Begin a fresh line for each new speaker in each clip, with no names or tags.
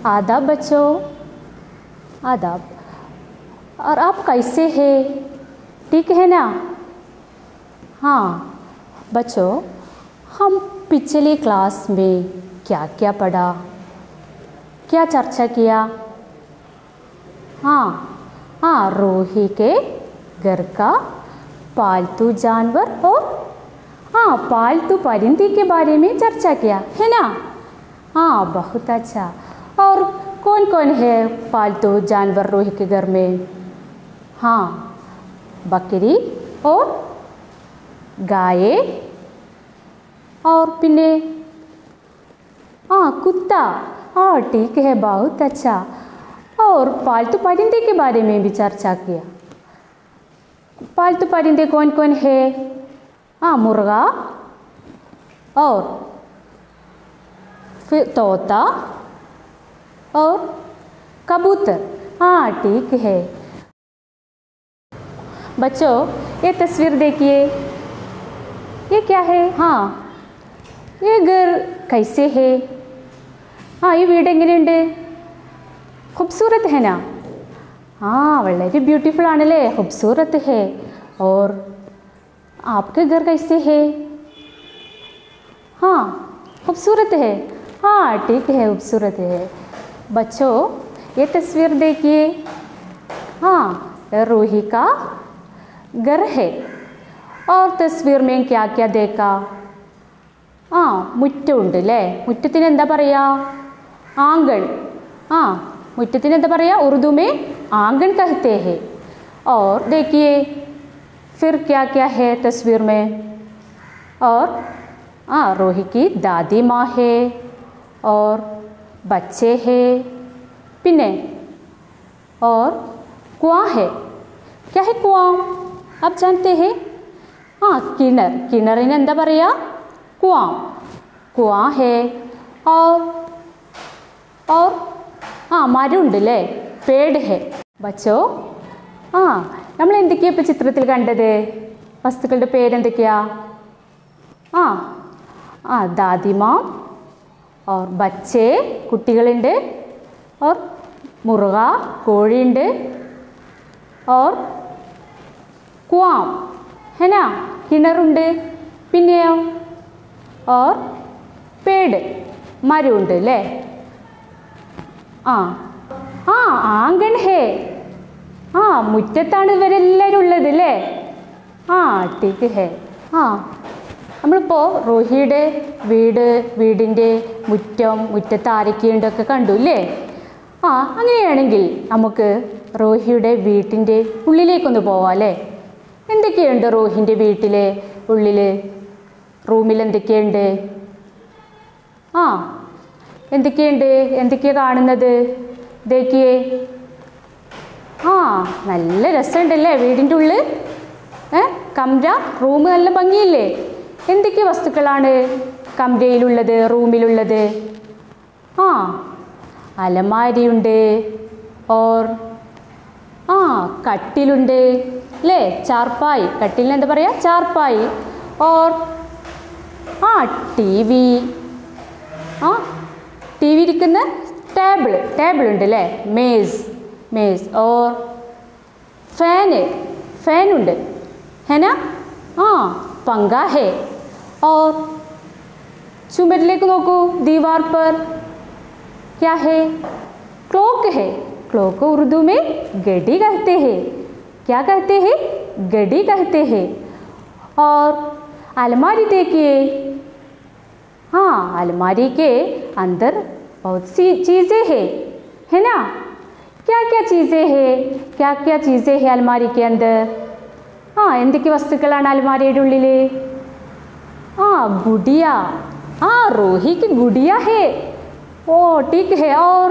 आदाब बच्चों आदाब और आप कैसे हैं ठीक है ना हाँ बच्चों हम पिछली क्लास में क्या क्या पढ़ा क्या चर्चा किया हाँ हाँ रोही के घर का पालतू जानवर और हाँ पालतू परिंदी के बारे में चर्चा किया है ना हाँ बहुत अच्छा और कौन कौन है पालतू जानवर रोही के घर में हाँ बकरी और गाय और पिने हाँ कुत्ता हाँ ठीक है बहुत अच्छा और पालतू परिंदे के बारे में भी चर्चा किया पालतू परिंदे कौन कौन है हाँ मुर्गा और फिर तोता और कबूतर हाँ ठीक है बच्चों ये तस्वीर देखिए ये क्या है हाँ ये घर कैसे है हाँ ഈ വീട് എങ്ങനെയുണ്ട് खूबसूरत है ना हाँ വളരെ ब्यूटीफुल ആണല്ലേ खूबसूरत है और आपके घर कैसे है हाँ खूबसूरत है हाँ ठीक है खूबसूरत है बच्चों ये तस्वीर देखिए हाँ रूही का घर है और तस्वीर में क्या क्या देखा ആ മുറ്റമുണ്ട് അല്ലേ മുറ്റത്തിന് എന്താ പറയുക ആങ്കൺ ആ മുറ്റത്തിന് എന്താ പറയുക ഉറുദു में आंगन कहते हैं और देखिए फिर क्या क्या है तस्वीर में और हाँ रोही की दादी माँ है और बच्चे हैं പിന്നെ और कुआं है क्या है कुआं आप जानते हैं हाँ किणर കിണറിന് എന്താ പറയുക कुआं कुआं है और और ആ മരമുണ്ട് അല്ലേ പേട് ഹെ ബച്ചോ ആ നമ്മൾ എന്തൊക്കെയാ ഇപ്പോൾ ചിത്രത്തിൽ കണ്ടത് വസ്തുക്കളുടെ പേരെന്തൊക്കെയാ ആ ആ ദാദിമാം ഓർ ബച്ചേ കുട്ടികളുണ്ട് ഓർ മുറുക കോഴിയുണ്ട് ഓർ കുവാം ഹെന കിണറുണ്ട് പിന്നെയോ ഓർ പേട് മരമുണ്ട് അല്ലേ ആ ആ ആങ്കൺ ഹേ ആ മുറ്റത്താണ് ഇവരെല്ലാവരും ഉള്ളത് അല്ലേ ആ ടീക്ക് ഹേ ആ നമ്മളിപ്പോൾ റോഹിയുടെ വീട് വീടിൻ്റെ മുറ്റം മുറ്റത്ത് ആരൊക്കെയുണ്ടൊക്കെ കണ്ടു അല്ലേ ആ അങ്ങനെയാണെങ്കിൽ നമുക്ക് റോഹിയുടെ വീട്ടിൻ്റെ ഉള്ളിലേക്കൊന്ന് പോവാം അല്ലേ എന്തൊക്കെയുണ്ട് റോഹിൻ്റെ വീട്ടിലെ ഉള്ളിൽ റൂമിൽ എന്തൊക്കെയുണ്ട് ആ എന്തൊക്കെയുണ്ട് എന്തൊക്കെയാണ് കാണുന്നത് ദേക്കിയേ ആ നല്ല രസമുണ്ടല്ലേ വീടിൻ്റെ ഉള്ളിൽ ഏ കമ്ര റൂം നല്ല ഭംഗിയില്ലേ എന്തൊക്കെ വസ്തുക്കളാണ് കമ്രയിലുള്ളത് റൂമിലുള്ളത് ആ അലമാരിയുണ്ട് ഓർ ആ കട്ടിലുണ്ട് അല്ലേ ചാർപ്പായി കട്ടിലിന് എന്താ പറയുക ചാർപ്പായി ഓർ ആ ടി വി ആ ടി വി ഇരിക്കുന്ന ടേബിൾ ടേബിൾ ഉണ്ട് അല്ലേ മേസ് മേസ് ഓർ ഫാന് ഫാനുണ്ട് ഹെന ആ പങ്ക ഹേ ഓർ ചുമരിലേക്ക് നോക്കൂ ദീവാർ पर क्या है क्लॉक है क्लॉक को उर्दू में घड़ी कहते हैं क्या कहते हैं घड़ी कहते हैं और अलमारी देखिए हाँ अलमारी के अंदर बहुत सी चीज़ें हैं है ना क्या क्या चीज़ें हैं क्या क्या चीज़ें हैं अलमारी के अंदर ആ എന്തൊക്കെ വസ്തുക്കളാണ് അലമാരയുടെ ഉള്ളിൽ ആ ഗുഡിയ ആ റോഹിക്ക് ഗുഡിയ ഹേ ഓ ടീക്ക് ഹേ ഓർ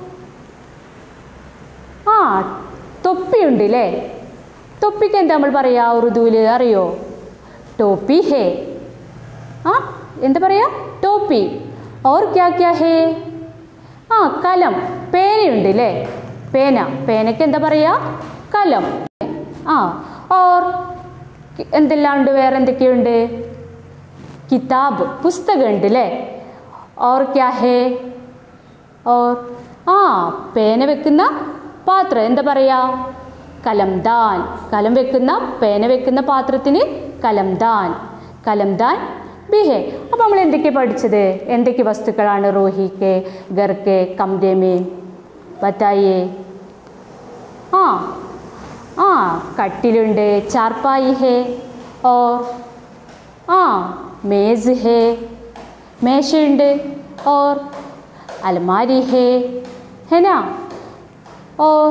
ആ തൊപ്പിയുണ്ട് അല്ലേ തൊപ്പിക്ക് എന്താ നമ്മൾ പറയാ ഉറുദുവിൽ അറിയോ ടോപ്പി ഹേ ആ എന്താ പറയാ ടോപ്പി ഓർ ക്യാ ക്യാ ഹേ ആ കലം പേനയുണ്ട് അല്ലേ പേന പേനയ്ക്ക് എന്താ പറയാ കലം ആ ഓർ എന്തെല്ലാം ഉണ്ട് വേറെ എന്തൊക്കെയുണ്ട് കിതാബ് പുസ്തകം ഉണ്ട് അല്ലേ ഓർ ക്യാ ഹേ ഓർ ആ പേന വെക്കുന്ന പാത്രം എന്താ പറയാ കലംദാൻ കലം വെക്കുന്ന പേന വെക്കുന്ന പാത്രത്തിന് കലംദാൻ കലംദാൻ ബിഹെ അപ്പോൾ നമ്മൾ എന്തൊക്കെ പഠിച്ചത് എന്തൊക്കെ വസ്തുക്കളാണ് റോഹിക്ക് ഗർക്കെ കംരമേ ബത്തായേ ആ ആ കട്ടിലുണ്ട് ചാർപ്പായി ഹേ ഓർ ആ മേസ് ഹേ മേശയുണ്ട് ഓർ अलमारी है है ना और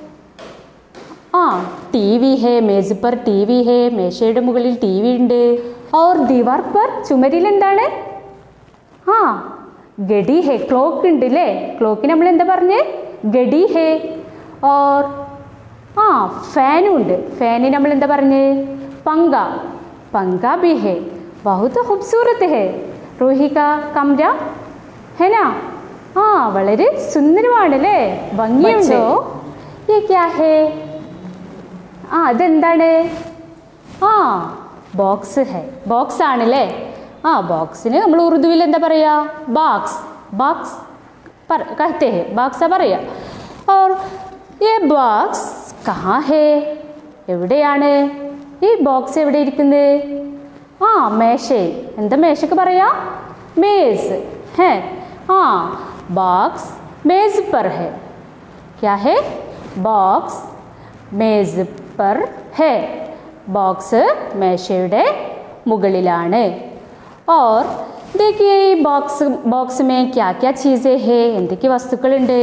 ആ ടി വി ഹേ മേസ് പർ ടി വി ഹേ മേശയുടെ മുകളിൽ ടി വി ഉണ്ട് ഓർ ദിവാർ പർ ചുമരിൽ എന്താണ് ആ ഗഡി ഹേ ക്ലോക്ക് ഉണ്ട് അല്ലേ ക്ലോക്കിന് നമ്മൾ എന്താ പറഞ്ഞ് ഗഡി ഹേ ഓർ ആ ഫാനും ഉണ്ട് ഫാനിന് നമ്മൾ എന്താ പറഞ്ഞ് പങ്ക പങ്ക ബി ഹേ ബഹുത് ഖൂബ്സൂരത്ത് ഹേ റൂഹി കാ കംര ഹേ നാ ആ വളരെ സുന്ദരമാണ് അല്ലേ ഭംഗിയുണ്ടോ ये क्या है ആ അതെന്താണ് ആ ബോക്സ് ഹേ ബോക്സ് ആണല്ലേ ആ ബോക്സിന് നമ്മൾ ഉറുദുവിൽ എന്താ പറയുക ബാക്സ് ബാക്സ് പറ കഹത്തെ ഹേ ബാക്സാ പറയുക ഓർ ഈ ബോക്സ് കഹാ ഹേ എവിടെയാണ് ഈ ബോക്സ് എവിടെ ഇരിക്കുന്നത് ആ മേശയിൽ എന്താ മേശക്ക് പറയാ മേസ് ഹേ ആ ബോക്സ് മേസ് പർ ഹേ क्या है ബോക്സ് മേസ് പർ ഹേ ബോക്സ് മേശയുടെ മുകളിലാണ് ഓർ देखिए ഈ ബോക്സ് ബോക്സ് മേ ക്യാ ക്യാ ചീസേ ഹേ എന്തൊക്കെ വസ്തുക്കളുണ്ട്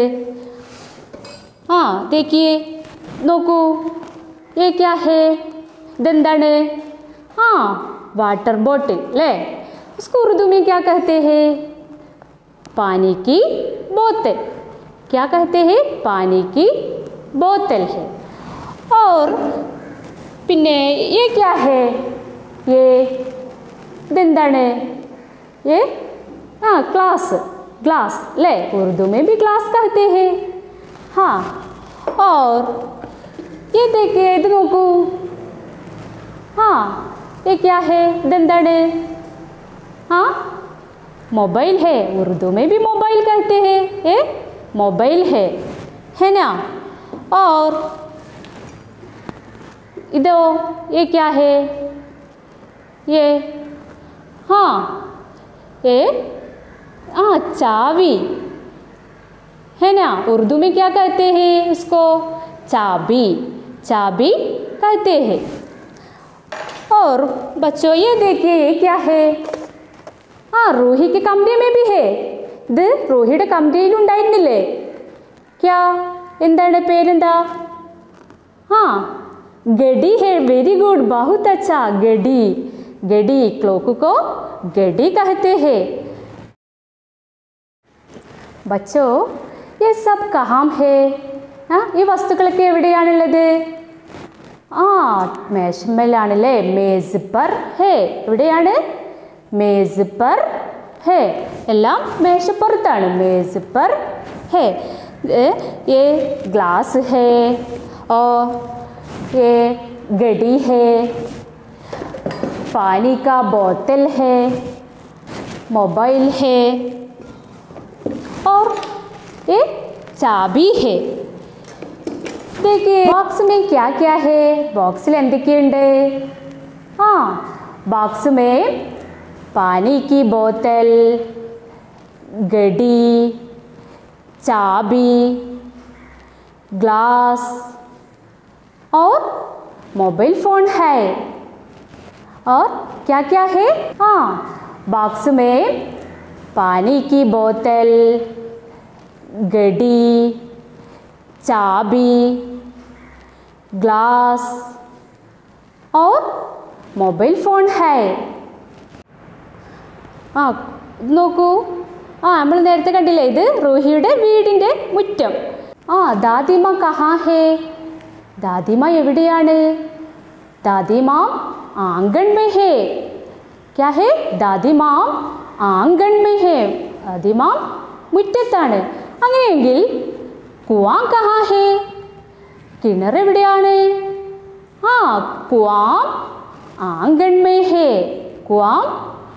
ആ देखिए നോക്കൂ ഏ ക്യാ ഹേ ഇതെന്താണ് ആ വാട്ടർ ബോട്ടിൽ അല്ലേ उसको उर्दू में क्या कहते हैं पानी की बोतल क्या कहते हैं पानी की बोतल है और പിന്നെ ये क्या है ये ഇതെന്താണ് ये हाँ ग्लास ग्लास ले उर्दू में भी ग्लास कहते हैं हाँ और ये देखिए ഇത് നോക്കൂ हाँ ये क्या है ഇതെന്താണ് हाँ मोबाइल है उर्दू में भी मोबाइल कहते हैं ये मोबाइल है है ना और इधो ये क्या है ये हाँ ये हाँ चाबी है ना उर्दू में क्या कहते हैं उसको चाबी चाबी कहते हैं और बच्चों ये देखिए ये क्या है ആ റൂഹിക്ക് കമ്പനിയമേ ഹേ ഇത് റൂഹിയുടെ കമ്പനിയിൽ ഉണ്ടായിരുന്നില്ലേ ക്യാ എന്താണ് പേരെന്താ ആ ഗഡി ഹേ വെരി ഗുഡ് ബഹുത് അച്ഛാ ഗഡി ഗഡി ക്ലോക്ക് കോ ഗഡി കഹത്തെ ഹേ ബച്ചോ ये सब कहाँ है ആ ഈ വസ്തുക്കളൊക്കെ എവിടെയാണുള്ളത് ആ മേശമ്മലാണല്ലേ മേസ് പർ ഹേ എവിടെയാണ് മേസ് പർ ഹേ എല്ലാം മേശപ്പുറത്താണ് മേസ് പർ ഹേ ये ग्लास है और ये गड्डी है पानी का बोतल है मोबाइल है और ये चाबी है देखिए बॉक्स में क्या क्या है ബോക്സിൽ എന്തൊക്കെയുണ്ട് ആ ബോക്സ് में पानी की बोतल गड्डी चाबी ग्लास और मोबाइल फ़ोन है और क्या क्या है हाँ बॉक्स में पानी की बोतल गड्डी चाबी ग्लास और मोबाइल फ़ोन है ആ ഇത് നോക്കൂ ആ നമ്മൾ നേരത്തെ കണ്ടില്ലേ ഇത് റോഹിയുടെ വീടിൻ്റെ മുറ്റം ആ ദാദിമ കഹാ ഹേ ദാദിമ എവിടെയാണ് ദാദിമാം ആങ്കൺ മേ ഹേ ക്യാ ഹേ ദാദിമാം ആങ്കൺ മേ ഹേ ദാദിമാം മുറ്റത്താണ് അങ്ങനെയെങ്കിൽ കുവാം കഹാ ഹേ കിണർ എവിടെയാണ് ആ കുവാം ആങ്കൺ മേ ഹേ കുവാം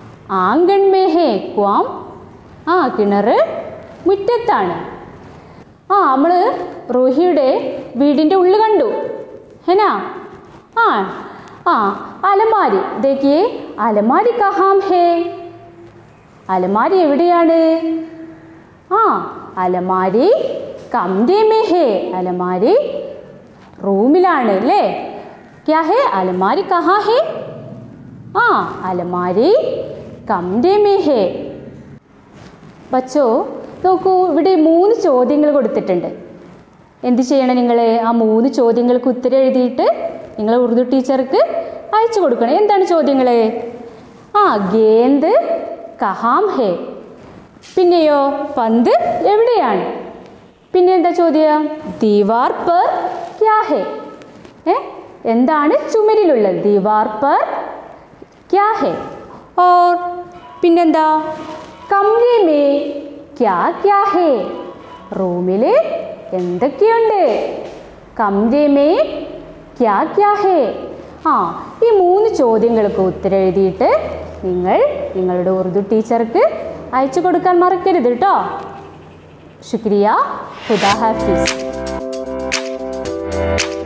ആങ്കൺ മേ ഹേ കുവാം ആ കിണർ മുറ്റത്താണ് ആ നമ്മൾ റൂഹിയുടെ വീടിൻ്റെ ഉള്ളിൽ കണ്ടു ഹെനാ ആ ആ അലമാരി ദേക്കിയേ അലമാരി കഹാം ഹേ അലമാരി എവിടെയാണ് ആ അലമാരി കംരേ മേ ഹേ അലമാരി റൂമിലാണ് അല്ലേ ക്യാ ഹേ അലമാരി കഹാ ഹേ ആ അലമാരി കംരേ മേ ഹേ ബച്ചോ നോക്കൂ ഇവിടെ മൂന്ന് ചോദ്യങ്ങൾ കൊടുത്തിട്ടുണ്ട് എന്ത് ചെയ്യണം നിങ്ങൾ ആ മൂന്ന് ചോദ്യങ്ങൾക്ക് ഉത്തരം എഴുതിയിട്ട് നിങ്ങൾ ഉറുദു ടീച്ചർക്ക് അയച്ചു കൊടുക്കണം എന്താണ് ചോദ്യങ്ങൾ ആ ഗേന്ത് കഹാം ഹേ പിന്നെയോ പന്ത് എവിടെയാണ് പിന്നെ എന്താ ചോദ്യം ദീവാർ പർ ക്യാ ഹേ ഏ എന്താണ് ചുമരിലുള്ളത് ദീവാർ പർ ക്യാ ഹേ ഓർ പിന്നെന്താ കമരെ മേ ക്യാ ക്യാ ഹേ റൂമിൽ എന്തൊക്കെയുണ്ട് കമരെ മേ ക്യാ ക്യാ ഹേ ആ ഈ മൂന്ന് ചോദ്യങ്ങൾക്ക് ഉത്തരം എഴുതിയിട്ട് നിങ്ങൾ നിങ്ങളുടെ ഉറുദു ടീച്ചർക്ക് അയച്ചു കൊടുക്കാൻ മറക്കരുത് കേട്ടോ ശുക്രിയ ഹുദാ ഹാഫിസ്